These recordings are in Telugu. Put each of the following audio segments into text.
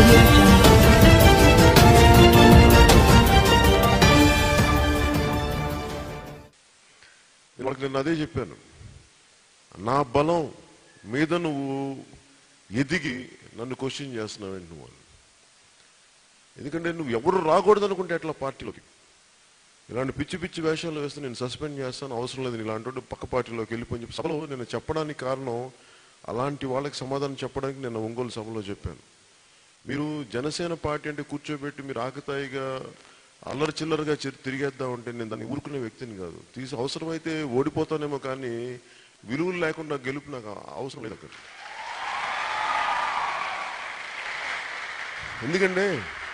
audio jungle. వాళ్ళకి నేను అదే చెప్పాను నా బలం మీద నువ్వు ఎదిగి నన్ను క్వశ్చన్ చేస్తున్నావేంటి నువ్వు అని. ఎందుకంటే నువ్వు ఎవరు రాకూడదు అనుకుంటే ఎట్లా పార్టీలోకి ఇలాంటి పిచ్చి పిచ్చి వేషాలు వేస్తే నేను సస్పెండ్ చేస్తాను అవసరం లేదు ఇలాంటి వాడు పక్క పార్టీలోకి వెళ్ళిపోయి చెప్పి సభలో నేను చెప్పడానికి కారణం అలాంటి వాళ్ళకి సమాధానం చెప్పడానికి నేను ఒంగోలు సభలో చెప్పాను మీరు జనసేన పార్టీ అంటే కూర్చోబెట్టి మీరు ఆకతాయిగా అల్లరి చిల్లరగా చి- తిరిగేద్దామంటే నేను దాన్ని ఊరుకునే వ్యక్తిని కాదు తీసి అవసరమైతే ఓడిపోతానేమో కానీ విలువలు లేకుండా గెలుపు నాకు అవసరం లేదు అక్కడ ఎందుకంటే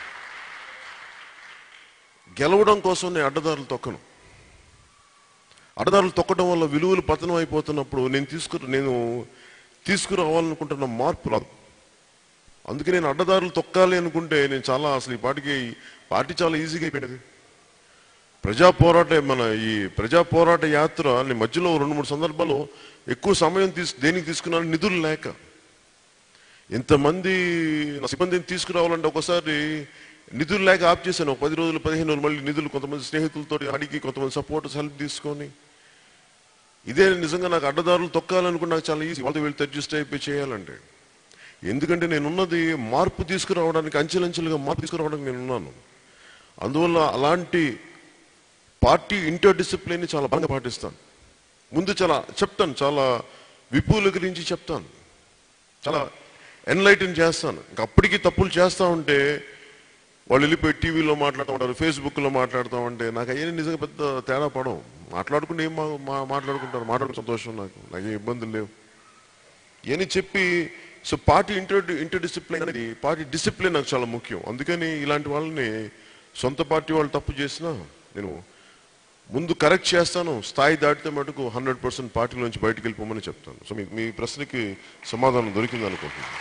గెలవడం కోసం నేను అడ్డదారులు తొక్కను అడ్డదారులు తొక్కడం వల్ల విలువలు పతనం అయిపోతున్నప్పుడు నేను తీసుకు నేను తీసుకురావాలనుకుంటున్న మార్పు రాదు అందుకే నేను అడ్డదారులు తొక్కాలి అనుకుంటే నేను చాలా అసలు ఈ పార్టీకి పార్టీ చాలా ఈజీగా అయిపోయింది ప్రజా పోరాట మన ఈ ప్రజా పోరాట యాత్ర నేను మధ్యలో రెండు మూడు సందర్భాల్లో ఎక్కువ సమయం తీసు దేనికి తీసుకున్నాను నిధులు లేక ఇంతమంది నా సిబ్బందిని తీసుకురావాలంటే ఒకసారి నిధులు లేక ఆప్ చేశాను ఒక పది రోజులు పదిహేను రోజులు మళ్ళీ నిధులు కొంతమంది స్నేహితులతో అడిగి కొంతమంది సపోర్టర్స్ హెల్ప్ తీసుకొని ఇదే నిజంగా నాకు అడ్డదారులు తొక్కాలనుకుని నాకు చాలా ఈజీ వాళ్ళతో వీళ్ళు అడ్జస్ట్ అయిపోయి చేయాలంటే ఎందుకంటే నేనున్నది మార్పు తీసుకురావడానికి అంచెలంచెలుగా మార్పు తీసుకురావడానికి నేను ఉన్నాను అందువల్ల అలాంటి పార్టీ ఇంటర్ డిసిప్లిన్ చాలా బాగా పాటిస్తాను ముందు చాలా చెప్తాను చాలా విపుల గురించి చెప్తాను చాలా ఎన్లైటన్ చేస్తాను ఇంకా అప్పటికి తప్పులు చేస్తా ఉంటే వాళ్ళు వెళ్ళిపోయి టీవీలో మాట్లాడుతూ ఉంటారు ఫేస్బుక్లో మాట్లాడుతూ ఉంటే నాకు అయ్యే నిజంగా పెద్ద తేడా పడవు మాట్లాడుకుంటే ఏం మా- మా- మాట్లాడుకుంటారు మాట్లాడుకునే సంతోషం నాకు నాకేం ఇబ్బందులు లేవు అని చెప్పి so party inter inter discipline అనేది పార్టీ డిసిప్లిన్ నాకు చాలా ముఖ్యం అందుకని ఇలాంటి వాళ్ళని సొంత పార్టీ వాళ్ళు తప్పు చేసినా నేను ముందు కరెక్ట్ చేస్తాను స్థాయి దాటితే మటుకు హండ్రెడ్ పర్సెంట్ పార్టీలోంచి బయటకు వెళ్ళిపోమని చెప్తాను సో మీ మీ ప్రశ్నకి సమాధానం దొరికింది అనుకుంటున్నాను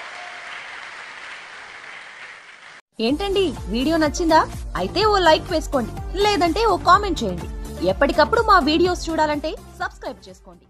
ఏంటండి వీడియో నచ్చిందా అయితే ఓ లైక్ వేసుకోండి లేదంటే ఓ కామెంట్ చేయండి ఎప్పటికప్పుడు మా వీడియోస్ చూడాలంటే సబ్స్క్రైబ్ చేసుకోండి